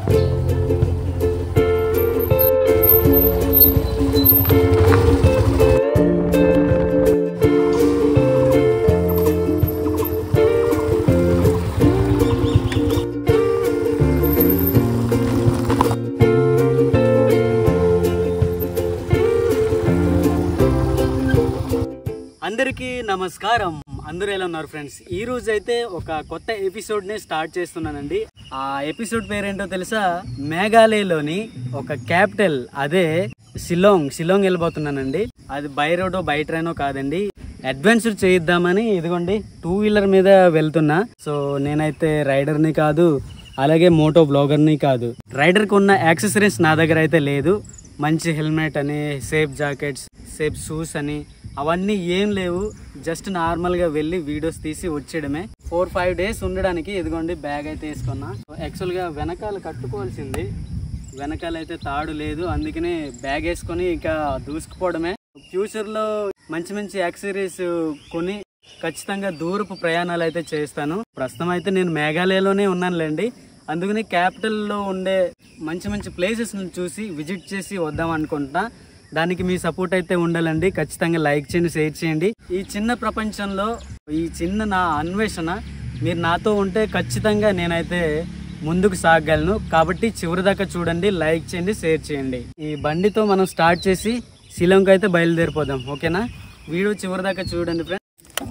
అందరికీ నమస్కారం అందరూ ఎలా ఉన్నారు ఫ్రెండ్స్ ఈ రోజు అయితే ఒక కొత్త ఎపిసోడ్ ని స్టార్ట్ చేస్తున్నానండి ఆ ఎపిసోడ్ పేరేంటో తెలుసా మేఘాలయలోని ఒక క్యాపిటల్ అదే షిల్లాంగ్ షిల్లాంగ్ వెళ్ళిపోతున్నానండి అది బై రోడో బై ట్రైనో కాదండి అడ్వెంచర్ చేయిద్దామని ఇదిగోండి టూ వీలర్ మీద వెళ్తున్నా సో నేనైతే రైడర్ని కాదు అలాగే మోటో బ్లాగర్ని కాదు రైడర్కి ఉన్న యాక్సెసరీస్ నా దగ్గర అయితే లేదు మంచి హెల్మెట్ అని సేఫ్ జాకెట్స్ సేఫ్ షూస్ అని అవన్నీ ఏం లేవు జస్ట్ నార్మల్గా వెళ్ళి వీడియోస్ తీసి వచ్చేయడమే ఫోర్ ఫైవ్ డేస్ ఉండడానికి ఇదిగోండి బ్యాగ్ అయితే వేసుకున్నా యాక్చువల్గా వెనకాల కట్టుకోవాల్సింది వెనకాల అయితే తాడు లేదు అందుకనే బ్యాగ్ వేసుకొని ఇక దూసుకుపోవడమే ఫ్యూచర్లో మంచి మంచి యాక్సెసరీస్ కొని ఖచ్చితంగా దూరపు ప్రయాణాలు అయితే చేస్తాను ప్రస్తుతం అయితే నేను మేఘాలయలోనే ఉన్నానులేండి అందుకని క్యాపిటల్లో ఉండే మంచి మంచి ప్లేసెస్ చూసి విజిట్ చేసి వద్దాం అనుకుంటా దానికి మీ సపోర్ట్ అయితే ఉండాలండి ఖచ్చితంగా లైక్ చేయండి షేర్ చేయండి ఈ చిన్న ప్రపంచంలో ఈ చిన్న నా అన్వేషణ మీరు నాతో ఉంటే ఖచ్చితంగా నేనైతే ముందుకు సాగగలను కాబట్టి చివరి దాకా చూడండి లైక్ చేయండి షేర్ చేయండి ఈ బండితో మనం స్టార్ట్ చేసి శ్రీలంక అయితే బయలుదేరిపోదాం ఓకేనా వీడియో చివరి దాకా చూడండి ఫ్రెండ్స్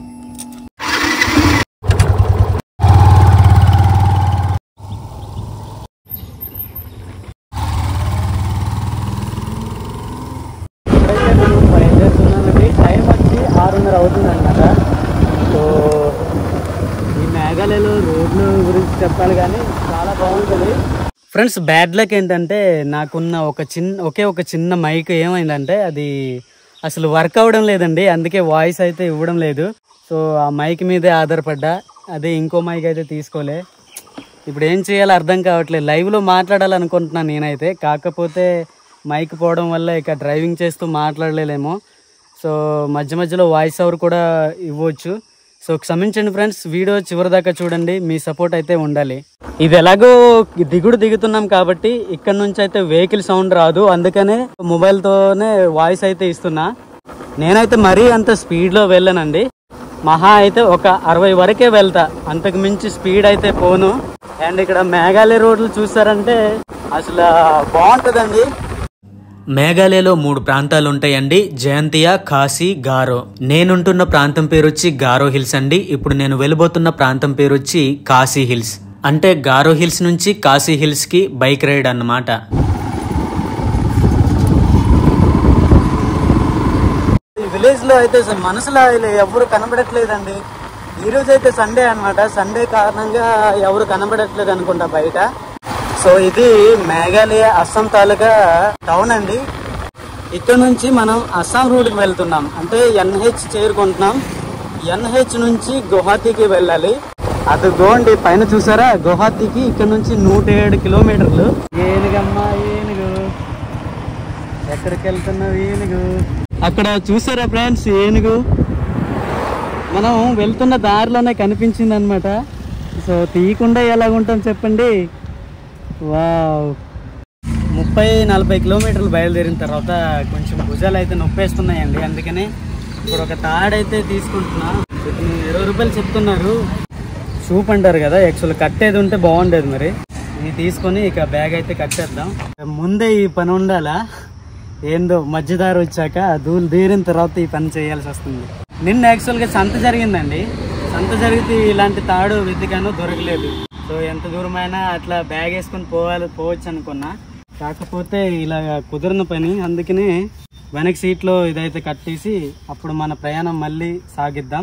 ఇప్పుడైతే మనం బయలుదేరుతున్నామండి టైం వచ్చి ఆరున్నర అవుతుంది అనమాట సో ఈ మేఘాలయలో రోడ్ల గురించి చెప్పాలి కానీ చాలా బాగుంటుంది ఫ్రెండ్స్ బ్యాడ్ లక్ ఏంటంటే నాకున్న ఒక చిన్న ఒకే ఒక చిన్న మైక్ ఏమైందంటే అది అసలు వర్క్ అవ్వడం లేదండి అందుకే వాయిస్ అయితే ఇవ్వడం లేదు సో ఆ మైక్ మీదే ఆధారపడ్డా అదే ఇంకో మైక్ అయితే తీసుకోలే ఇప్పుడు ఏం చేయాలో అర్థం కావట్లేదు లైవ్లో మాట్లాడాలనుకుంటున్నాను నేనైతే కాకపోతే మైక్ పోవడం వల్ల ఇక డ్రైవింగ్ చేస్తూ మాట్లాడలేమో సో మధ్య మధ్యలో వాయిస్ ఓవర్ కూడా ఇవ్వచ్చు సో క్షమించండి ఫ్రెండ్స్ వీడియో చివరి దాకా చూడండి మీ సపోర్ట్ అయితే ఉండాలి ఇది ఎలాగో దిగుడు దిగుతున్నాం కాబట్టి ఇక్కడ నుంచి అయితే వెహికల్ సౌండ్ రాదు అందుకనే మొబైల్తోనే వాయిస్ అయితే ఇస్తున్నా నేనైతే మరీ అంత స్పీడ్లో వెళ్ళానండి మహా అయితే ఒక అరవై వరకే వెళ్తా అంతకు మించి స్పీడ్ అయితే పోను అండ్ ఇక్కడ మేఘాలయ రోడ్లు చూసారంటే అసలు బాగుంటుందండి మేఘాలయలో మూడు ప్రాంతాలు ఉంటాయండి జయంతియా కాశీ గారో నేనుంటున్న ప్రాంతం పేరు వచ్చి గారో హిల్స్ అండి ఇప్పుడు నేను వెళ్ళబోతున్న ప్రాంతం పేరు వచ్చి కాశీ హిల్స్ అంటే గారో హిల్స్ నుంచి కాశీ హిల్స్ కి బైక్ రైడ్ అన్నమాట ఈ విలేజ్ లో అయితే అసలు మనసులో ఇలా ఎవరు కనబడట్లేదండి ఈ రోజు అయితే సండే అన్నమాట సండే కారణంగా ఎవరు కనబడట్లేదు అనుకుంటా బయట సో ఇది మేఘాలయ అస్సాం తాలూకా టౌన్ అండి ఇక్కడ నుంచి మనం అస్సాం రూట్కి వెళ్తున్నాం అంటే ఎన్హెచ్ చేరుకుంటున్నాం ఎన్హెచ్ నుంచి గువాహతికి వెళ్ళాలి అది గోండి పైన చూసారా గువాహతికి ఇక్కడ నుంచి నూట ఏడు కిలోమీటర్లు ఏనుగమ్మా ఏనుగు ఎక్కడికి వెళ్తున్నావు ఏనుగు అక్కడ చూసారా ఫ్రెండ్స్ ఏనుగు మనం వెళ్తున్న దారిలోనే కనిపించింది అనమాట సో తీయకుండా ఎలాగుంటాం చెప్పండి వావ్ ముప్పై నలభై కిలోమీటర్లు బయలుదేరిన తర్వాత కొంచెం భుజాలు అయితే నొప్పేస్తున్నాయండి అందుకని ఇప్పుడు ఒక తాడైతే తీసుకుంటున్నా ఇతను ఇరవై రూపాయలు చెప్తున్నారు షూప్ అంటారు కదా యాక్చువల్ కట్టేది ఉంటే బాగుండేది మరి ఇది తీసుకొని ఇక బ్యాగ్ అయితే కట్టేద్దాం ముందే ఈ పని ఉండాలా ఏందో మధ్యదారి వచ్చాక దూలు తీరిన తర్వాత ఈ పని చేయాల్సి వస్తుంది నిన్న యాక్చువల్గా సంత జరిగిందండి సంత జరిగితే ఇలాంటి తాడు వెతికాను దొరకలేదు సో ఎంత దూరమైనా అట్లా బ్యాగ్ వేసుకొని పోవాలి పోవచ్చు అనుకున్నా కాకపోతే ఇలా కుదిరిన పని అందుకనే వెనక సీట్లో ఇదైతే కట్టేసి అప్పుడు మన ప్రయాణం మళ్ళీ సాగిద్దాం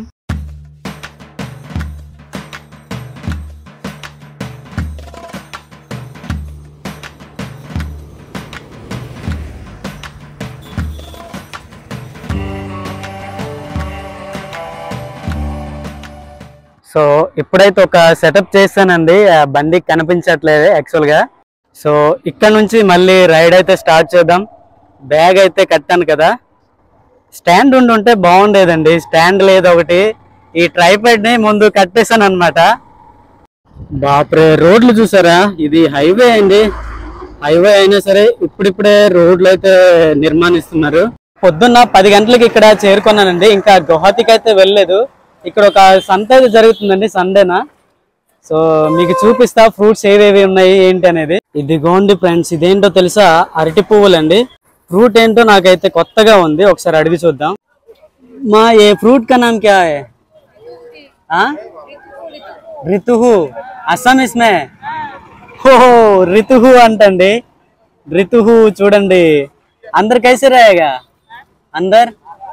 సో ఇప్పుడైతే ఒక సెటప్ చేస్తానండి ఆ బండి కనిపించట్లేదు యాక్చువల్గా సో ఇక్కడ నుంచి మళ్ళీ రైడ్ అయితే స్టార్ట్ చేద్దాం బ్యాగ్ అయితే కట్టాను కదా స్టాండ్ ఉండి ఉంటే బాగుండేదండి స్టాండ్ లేదు ఒకటి ఈ ట్రైపాడ్ ని ముందు కట్టేశాను అనమాట బాప్రే రోడ్లు చూసారా ఇది హైవే అండి హైవే అయినా సరే ఇప్పుడిప్పుడే రోడ్లు అయితే నిర్మాణిస్తున్నారు పొద్దున్న పది గంటలకి ఇక్కడ చేరుకున్నానండి ఇంకా గువాహతికి అయితే వెళ్ళలేదు ఇక్కడ ఒక సంత అయితే జరుగుతుందండి సండేనా సో మీకు చూపిస్తా ఫ్రూట్స్ ఏవేవి ఉన్నాయి ఏంటి అనేది ఇదిగోండి ఫ్రెండ్స్ ఇదేంటో తెలుసా అరటి పువ్వులు అండి ఫ్రూట్ ఏంటో నాకైతే కొత్తగా ఉంది ఒకసారి అడిగి చూద్దాం మా ఏ ఫ్రూట్ కా నామ్ క్యా హై ఆ? రితుహు అస్సాం ఇస్మే ఓహో రితుహు అంటండి రితుహు చూడండి అందరు కైసే రాయగా అందరు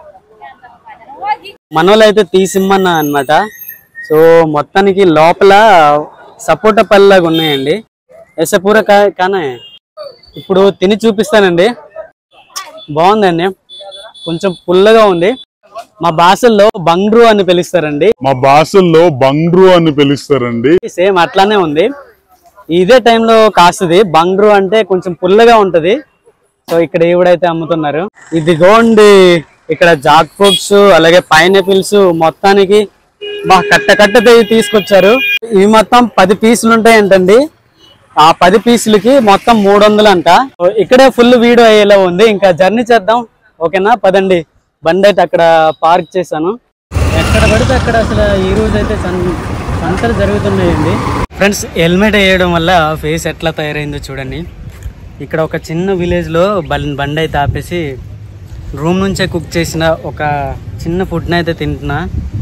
మనోళ్ళు అయితే తీసిమ్మన్నా అన్నమాట సో మొత్తానికి లోపల సపోటా పళ్ళలాగా ఉన్నాయండి ఎస పూర కా- కానే ఇప్పుడు తిని చూపిస్తానండి బాగుందండి కొంచెం పుల్లగా ఉంది మా భాషల్లో బంగ్రు అని పిలుస్తారండి మా భాషల్లో బంగ్రు అని పిలుస్తారండి సేమ్ అట్లానే ఉంది ఇదే టైంలో కాస్తుంది బంగ్రు అంటే కొంచెం పుల్లగా ఉంటది సో ఇక్కడ ఈవిడైతే అమ్ముతున్నారు ఇదిగోండి ఇక్కడ జాక్ ఫ్రూట్స్ అలాగే పైనాపిల్స్ మొత్తానికి బా కట్ట కట్ట తీ- తీసుకొచ్చారు ఇవి మొత్తం పది పీసులు ఉంటాయంటండి ఆ పది పీసులకి మొత్తం మూడు వందలు అంట సో ఇక్కడే ఫుల్ వీడియో అయ్యేలా ఉంది ఇంకా జర్నీ చేద్దాం ఓకేనా పదండి బండి అయితే అక్కడ పార్క్ చేశాను ఎక్కడ పడితే అక్కడ అసలు ఈ రోజు అయితే సన్- సంతలు జరుగుతున్నాయండి ఫ్రెండ్స్ హెల్మెట్ వేయడం వల్ల ఫేస్ ఎట్లా తయారైందో చూడండి ఇక్కడ ఒక చిన్న విలేజ్లో బం- బండి అయితే ఆపేసి రూమ్ నుంచే కుక్ చేసిన ఒక చిన్న ఫుడ్ని అయితే తింటున్నా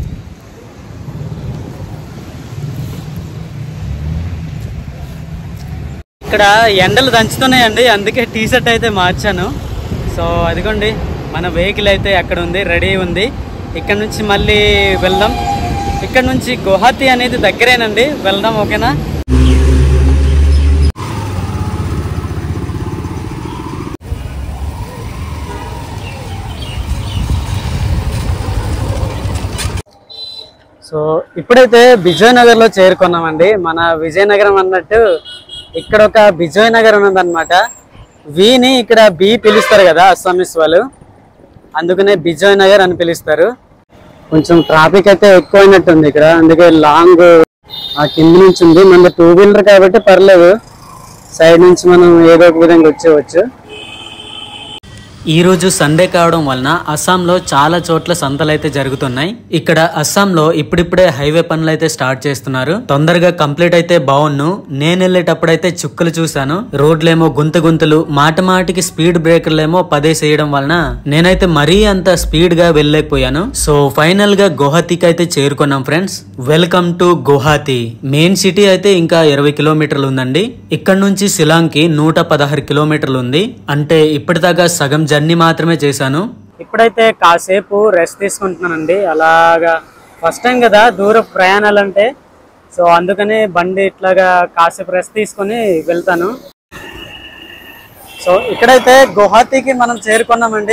ఇక్కడ ఎండలు దంచుతున్నాయండి అందుకే టీ షర్ట్ అయితే మార్చాను సో అదిగోండి మన వెహికల్ అయితే అక్కడ ఉంది రెడీ ఉంది ఇక్కడ నుంచి మళ్ళీ వెళ్దాం ఇక్కడ నుంచి గువాహతి అనేది దగ్గరేనండి వెళ్దాం ఓకేనా సో ఇప్పుడైతే విజయనగర్ లో చేరుకున్నామండి మన విజయనగరం అన్నట్టు ఇక్కడ ఒక విజయనగరం ఉందన్నమాట వీని ఇక్కడ బి పిలుస్తారు కదా అస్సామీస్ వాళ్ళు అందుకనే విజయనగర్ అని పిలుస్తారు కొంచెం ట్రాఫిక్ అయితే ఎక్కువైనట్టుంది ఇక్కడ అందుకే లాంగ్ ఆ కింద నుంచి ఉంది మన టూ వీలర్ కాబట్టి పర్లేదు సైడ్ నుంచి మనం ఏదో ఒక విధంగా వచ్చేవచ్చు ఈ రోజు సండే కావడం వలన అస్సాంలో చాలా చోట్ల సంతలు అయితే జరుగుతున్నాయి ఇక్కడ అస్సాంలో ఇప్పుడిప్పుడే హైవే పనులు అయితే స్టార్ట్ చేస్తున్నారు తొందరగా కంప్లీట్ అయితే బాగున్ను నేను వెళ్ళేటప్పుడైతే చుక్కలు చూశాను రోడ్లేమో గుంత గుంతలు మాట మాటికి స్పీడ్ బ్రేకర్లేమో పదేసేయడం వలన నేనైతే మరీ అంత స్పీడ్ గా వెళ్ళలేకపోయాను సో ఫైనల్ గా గువాహతికి అయితే చేరుకున్నాం friends welcome to Guwahati main city అయితే ఇంకా ఇరవై కిలోమీటర్లు ఉందండి ఇక్కడ నుంచి సిలాంగ్ కి నూట పదహారు కిలోమీటర్లు ఉంది అంటే ఇప్పటిదాకా సగం జర్నీ మాత్రమే చేశాను ఇప్పుడైతే కాసేపు రెస్ట్ తీసుకుంటున్నానండి అలాగా ఫస్ట్ టైం కదా దూర ప్రయాణాలు అంటే సో అందుకని బండి ఇట్లాగా కాసేపు రెస్ట్ తీసుకొని వెళ్తాను సో ఇక్కడైతే గువాహతికి మనం చేరుకున్నామండి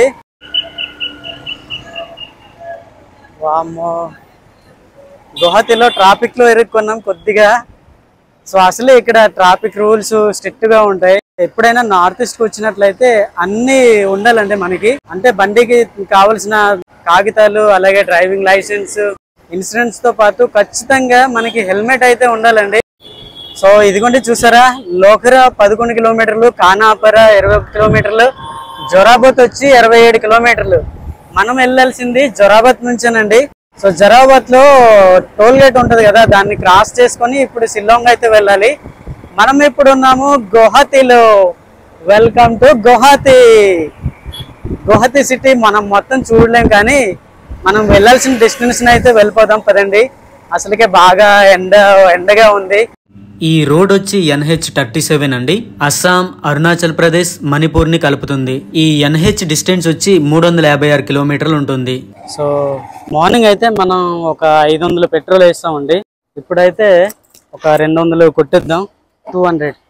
వామ్మో గువాహతిలో ట్రాఫిక్ లో ఇరుక్కున్నాం కొద్దిగా సో అసలే ఇక్కడ ట్రాఫిక్ రూల్స్ స్ట్రిక్ట్ గా ఉంటాయి ఎప్పుడైనా నార్త్ ఈస్ట్ కి వచ్చినట్లయితే అన్ని ఉండాలండి మనకి అంటే బండికి కావలసిన కాగితాలు అలాగే డ్రైవింగ్ లైసెన్స్ ఇన్సూరెన్స్ తో పాటు ఖచ్చితంగా మనకి హెల్మెట్ అయితే ఉండాలండి సో ఇదిగోండి చూసారా లోకరా పదకొండు కిలోమీటర్లు కానాపర ఇరవై ఒక కిలోమీటర్లు జొరాబత్ వచ్చి ఇరవై ఏడు కిలోమీటర్లు మనం వెళ్ళాల్సింది జొరాబత్ నుంచేనండి సో జొరాబత్ లో టోల్ గేట్ ఉంటది కదా దాన్ని క్రాస్ చేసుకొని ఇప్పుడు షిల్లాంగ్ అయితే వెళ్ళాలి మనం ఇప్పుడు ఉన్నాము గువాహతిలో welcome to Guwahati Guwahati city మనం మొత్తం చూడలేం కానీ మనం వెళ్ళాల్సిన డెస్టినేషన్ అయితే వెళ్ళిపోదాం పదండి అసలుకే బాగా ఎండ ఎండగా ఉంది ఈ రోడ్ వచ్చి ఎన్హెచ్ థర్టీ సెవెన్ అండి అస్సాం అరుణాచల్ ప్రదేశ్ మణిపూర్ ని కలుపుతుంది ఈ ఎన్హెచ్ డిస్టెన్స్ వచ్చి మూడు వందల యాభై ఆరు కిలోమీటర్లు ఉంటుంది సో మార్నింగ్ అయితే మనం ఒక ఐదు వందలు పెట్రోల్ వేస్తామండి ఇప్పుడైతే ఒక రెండు వందలు కొట్టిద్దాం టూ హండ్రెడ్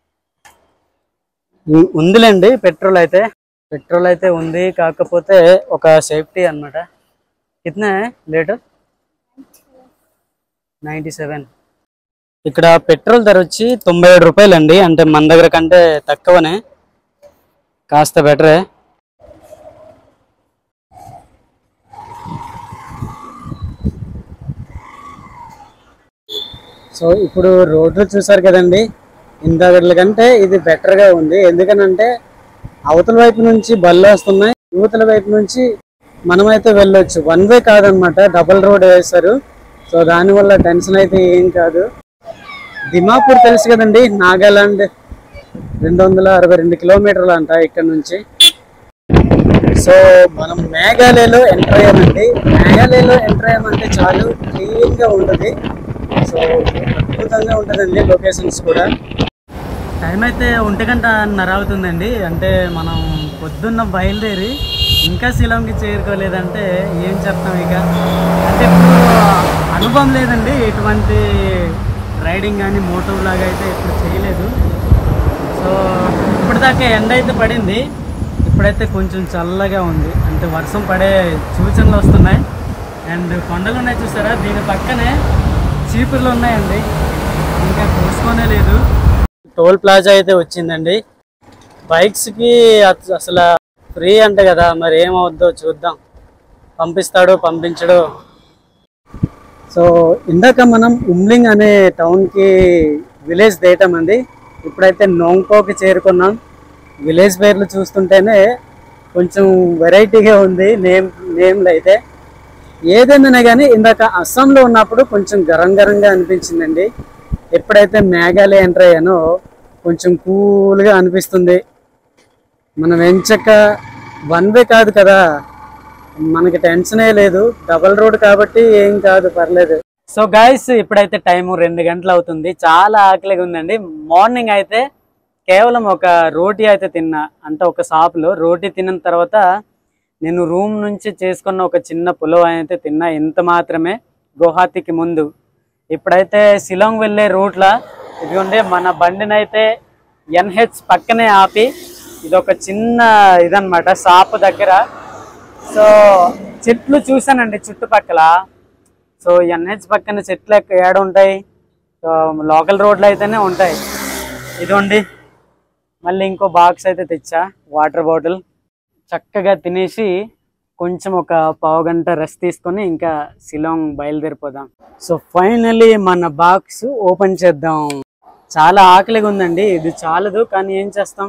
ఉందిలేండి పెట్రోల్ అయితే పెట్రోల్ అయితే ఉంది కాకపోతే ఒక సేఫ్టీ అన్నమాట కితనే లీటర్ నైంటీ సెవెన్ ఇక్కడ పెట్రోల్ ధర వచ్చి తొంభై ఏడు రూపాయలు అండి అంటే మన దగ్గర కంటే తక్కువనే కాస్త బెటరే సో ఇప్పుడు రోడ్లు చూసారు కదండి ఇంతకట్ల కంటే ఇది బెటర్ గా ఉంది ఎందుకనంటే అవతల వైపు నుంచి బళ్ళు వస్తున్నాయి యువతల వైపు నుంచి మనమైతే వెళ్ళొచ్చు వన్ వే కాదనమాట డబుల్ రోడ్ వేశారు సో దానివల్ల టెన్షన్ అయితే ఏం కాదు దిమాపూర్ తెలుసు కదండి నాగాలాండ్ రెండు వందల అరవై రెండు కిలోమీటర్లు అంట ఇక్కడ నుంచి సో మనం మేఘాలయలో ఎంటర్ అయ్యామండి మేఘాలయలో ఎంటర్ అయ్యామంటే చాలు క్లీన్ గా ఉంటుంది సో అద్భుతంగా ఉంటుందండి లొకేషన్స్ కూడా టైం అయితే ఒంటి గంటన్నర అవుతుందండి అంటే మనం పొద్దున్న బయలుదేరి ఇంకా శిలంకి చేరుకోలేదంటే ఏం చెప్తాం ఇక అంటే ఇప్పుడు అనుభవం లేదండి ఎటువంటి రైడింగ్ కానీ మోటో లాగా అయితే ఇప్పుడు చేయలేదు సో ఇప్పటిదాకా ఎండ అయితే పడింది ఇప్పుడైతే కొంచెం చల్లగా ఉంది అంటే వర్షం పడే సూచనలు వస్తున్నాయి అండ్ కొండలు ఉన్నాయి చూసారా దీని పక్కనే చీపుర్లు ఉన్నాయండి ఇంకా కోసుకోనే లేదు టోల్ ప్లాజా అయితే వచ్చిందండి బైక్స్కి అస- అసలు ఫ్రీ అంట కదా మరి ఏమవుద్దో చూద్దాం పంపిస్తాడో పంపించడో సో ఇందాక మనం ఉమ్లింగ్ అనే టౌన్కి విలేజ్ దేటామండి ఇప్పుడైతే నోంగ్పోకి చేరుకున్నాం విలేజ్ పేర్లు చూస్తుంటేనే కొంచెం వెరైటీగా ఉంది నేమ్ నేమ్లు అయితే ఏదైనా కానీ ఇందాక అస్సాంలో ఉన్నప్పుడు కొంచెం గరం గరంగా అనిపించిందండి ఎప్పుడైతే మేఘాలయ ఎంటర్ అయ్యానో కొంచెం కూల్గా అనిపిస్తుంది మనం ఎంచక్క వన్ వే కాదు కదా మనకి టెన్షనే లేదు డబల్ రోడ్ కాబట్టి ఏం కాదు పర్లేదు సో గాయస్ ఇప్పుడైతే టైం రెండు గంటలు అవుతుంది చాలా ఆకలిగా ఉందండి మార్నింగ్ అయితే కేవలం ఒక రోటీ అయితే తిన్నా అంటే ఒక షాప్లో రోటీ తిన్న తర్వాత నేను రూమ్ నుంచి చేసుకున్న ఒక చిన్న పులావ్ అయితే తిన్నా ఇంత మాత్రమే గువాహతికి ముందు ఇప్పుడైతే శిలాంగ్ వెళ్ళే రూట్లా ఇదిగోండి మన బండిని అయితే ఎన్హెచ్ పక్కనే ఆపి ఇది ఒక చిన్న ఇదన్నమాట షాప్ దగ్గర సో చెట్లు చూసానండి చుట్టుపక్కల సో ఎన్హెచ్ పక్కన చెట్లు ఎక్క- ఏడ ఉంటాయి సో లోకల్ రోడ్లు అయితేనే ఉంటాయి ఇదిగోండి మళ్ళీ ఇంకో బాక్స్ అయితే తెచ్చా వాటర్ బాటిల్ చక్కగా తినేసి కొంచెం ఒక పావు గంట రెస్ట్ తీసుకొని ఇంకా శిలాంగ్ బయలుదేరిపోదాం సో ఫైనలీ మన బాక్స్ ఓపెన్ చేద్దాం చాలా ఆకలిగా ఉందండి ఇది చాలదు కానీ ఏం చేస్తాం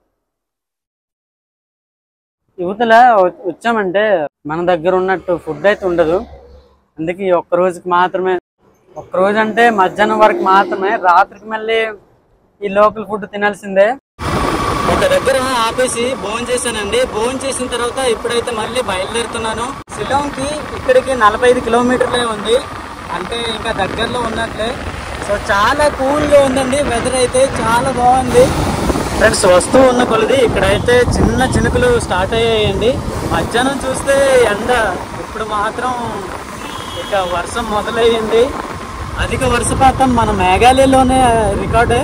యువతల వ- వచ్చామంటే మన దగ్గర ఉన్నట్టు ఫుడ్ అయితే ఉండదు అందుకే ఈ ఒక్క రోజుకి మాత్రమే ఒక్క రోజు అంటే మధ్యాహ్నం వరకు మాత్రమే రాత్రికి మళ్ళీ ఈ లోకల్ ఫుడ్ తినాల్సిందే ఒక దగ్గర ఆపేసి భోజనం చేశానండి భోజనం చేసిన తర్వాత ఇప్పుడైతే మళ్ళీ బయలుదేరుతున్నాను శిలాంగ్ కి ఇక్కడికి నలభై ఐదు కిలోమీటర్లే ఉంది అంటే ఇంకా దగ్గరలో ఉన్నట్లే సో చాలా కూల్ గా ఉందండి వెదర్ అయితే చాలా బాగుంది ఫ్రెండ్స్ వస్తూ ఉన్న కొలది ఇక్కడైతే చిన్న చినుకులు స్టార్ట్ అయ్యాయండి మధ్యాహ్నం చూస్తే ఎండ ఇప్పుడు మాత్రం ఇక వర్షం మొదలయ్యింది అధిక వర్షపాతం మన మేఘాలయలోనే రికార్డు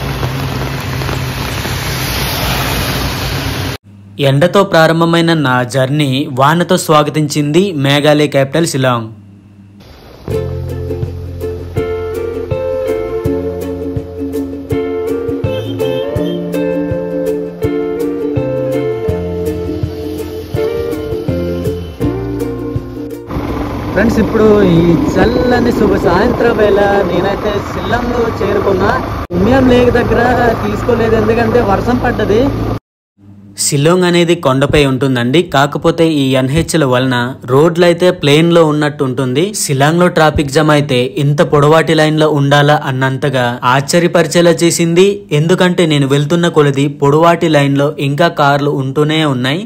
ఎండతో ప్రారంభమైన నా జర్నీ వానతో స్వాగతించింది మేఘాలయ క్యాపిటల్ శిలాంగ్ ఫ్రెండ్స్ ఇప్పుడు ఈ చల్లని శుభ సాయంత్రం వేళ నేనైతే శిల్లంలో చేరుకున్నా ఉమియం లేక్ దగ్గర తీసుకోలేదు ఎందుకంటే వర్షం పడ్డది షిల్లాంగ్ అనేది కొండపై ఉంటుందండి కాకపోతే ఈ ఎన్హెచ్ల వలన రోడ్లు అయితే ప్లేన్ లో ఉన్నట్టు ఉంటుంది షిల్లాంగ్ లో ట్రాఫిక్ జామ్ అయితే ఇంత పొడవాటి లైన్ లో ఉండాలా అన్నంతగా ఆశ్చర్యపరిచేలా చేసింది ఎందుకంటే నేను వెళ్తున్న కొలది పొడవాటి లైన్ లో ఇంకా కార్లు ఉంటూనే ఉన్నాయి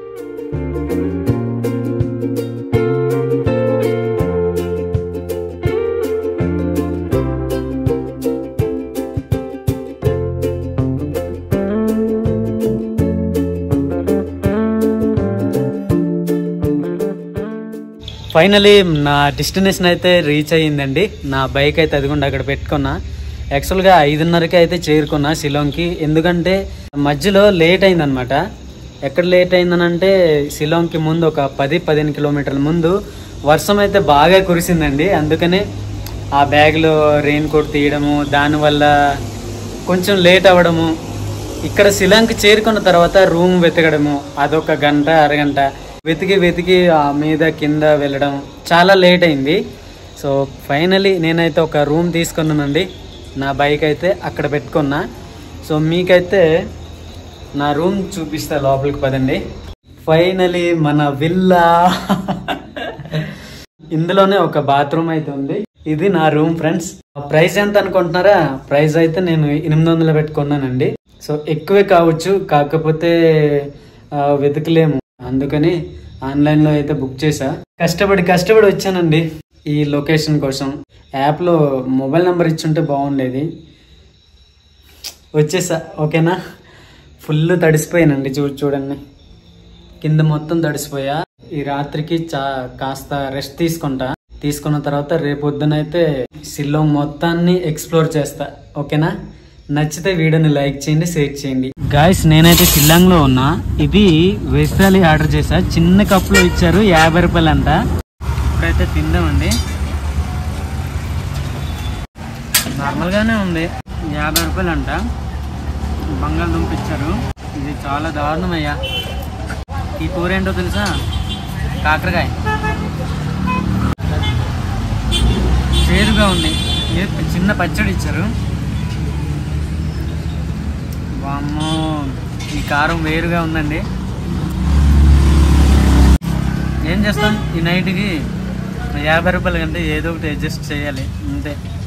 ఫైనలీ నా డెస్టినేషన్ అయితే రీచ్ అయ్యిందండి నా బైక్ అయితే అదిగుండి అక్కడ పెట్టుకున్నా యాక్చువల్గా ఐదున్నరకి అయితే చేరుకున్నా శిలాంగ్కి ఎందుకంటే మధ్యలో లేట్ అయిందనమాట ఎక్కడ లేట్ అయిందనంటే శిలాంగ్కి ముందు ఒక పది పదిహేను కిలోమీటర్ల ముందు వర్షం అయితే బాగా కురిసిందండి అందుకనే ఆ బ్యాగ్లో రెయిన్ కోట్ తీయడము దానివల్ల కొంచెం లేట్ అవ్వడము ఇక్కడ శిలాంకి చేరుకున్న తర్వాత రూమ్ వెతకడము అదొక గంట అరగంట వెతికి వెతికి ఆ మీద కింద వెళ్ళడం చాలా లేట్ అయింది సో ఫైనలీ నేనైతే ఒక రూమ్ తీసుకున్నానండి నా బైక్ అయితే అక్కడ పెట్టుకున్నా సో మీకైతే నా రూమ్ చూపిస్తా లోపలికి పదండి ఫైనలీ మన విల్లా ఇందులోనే ఒక బాత్రూమ్ అయితే ఉంది ఇది నా రూమ్ ఫ్రెండ్స్ ప్రైస్ ఎంత అనుకుంటున్నారా ప్రైస్ అయితే నేను ఎనిమిది వందలు పెట్టుకున్నానండి సో ఎక్కువే కావచ్చు కాకపోతే ఆ, వెతకలేము అందుకని ఆన్లైన్ లో అయితే బుక్ చేసా కష్టపడి కష్టపడి వచ్చానండి ఈ లొకేషన్ కోసం యాప్ లో మొబైల్ నెంబర్ ఇచ్చుంటే బాగుండేది వచ్చేసా ఓకేనా ఫుల్ తడిసిపోయానండి చూ చూడండి కింద మొత్తం తడిసిపోయా ఈ రాత్రికి చా కాస్త రెస్ట్ తీసుకుంటా తీసుకున్న తర్వాత రేపొద్దునైతే సిల్లోంగ్ మొత్తాన్ని ఎక్స్ప్లోర్ చేస్తా ఓకేనా నచ్చితే వీడియోని లైక్ చేయండి షేర్ చేయండి గాయస్ నేనైతే షిల్లాంగ్ లో ఉన్నా ఇది వెజ్ థాలీ ఆర్డర్ చేసా చిన్న కప్పులో ఇచ్చారు యాభై రూపాయలు అంట ఇప్పుడైతే తిందామండి నార్మల్ గానే ఉంది యాభై రూపాయలు అంట బంగాళదుంప ఇచ్చారు ఇది చాలా దారుణం అయ్యా ఈ కూర ఏంటో తెలుసా కాకరకాయ చేదుగా ఉంది ఏ చిన్న పచ్చడి ఇచ్చారు వామ్మో ఈ కారం వేరుగా ఉందండి ఏం చేస్తాం ఈ నైట్కి యాభై రూపాయల కంటే ఏదో ఒకటి అడ్జస్ట్ చేయాలి అంతే